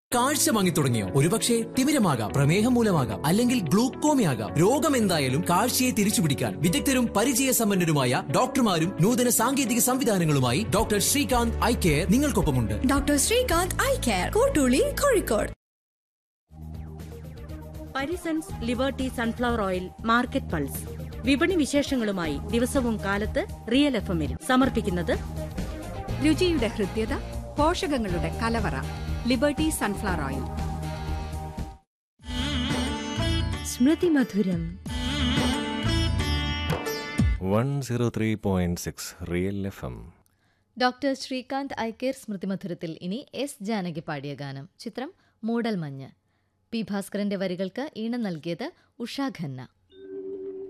കാഴ്ച വാങ്ങി തുടങ്ങിയോ ഒരുപക്ഷെ തിമിരമാകാം പ്രമേഹം മൂലമാകാം അല്ലെങ്കിൽ ഗ്ലൂക്കോമയാകാം രോഗം എന്തായാലും കാഴ്ചയെ തിരിച്ചുപിടിക്കാൻ വിദഗ്ധരും പരിചയസമ്പന്നരുമായ ഡോക്ടർമാരും നൂതന സാങ്കേതിക സംവിധാനങ്ങളുമായി ഡോക്ടർ ശ്രീകാന്ത് ഐ കെയർ നിങ്ങൾക്കൊപ്പമുണ്ട് doctor Srikanth eye care Kottooli Kozhikode Parisons liberty sunflower oil market pulse വിപണി വിശേഷങ്ങളുമായി ദിവസവും കാലത്ത് റിയൽ എഫ് എമ്മിൽ സമർപ്പിക്കുന്നത് രുചിയുടെ ഹൃദ്യത പോഷകങ്ങളുടെ കലവറ liberty sunflower oil Smrithi Madhuram one zero three point six real F M doctor Srikanth eye care Smrithi മധുരത്തിൽ ഇനി എസ് ജാനകി പാടിയ ഗാനം ചിത്രം മൂടൽമഞ്ഞ് പി ഭാസ്കരന്റെ വരികൾക്ക് ഈണം നൽകിയത് ഉഷാ ഖന്ന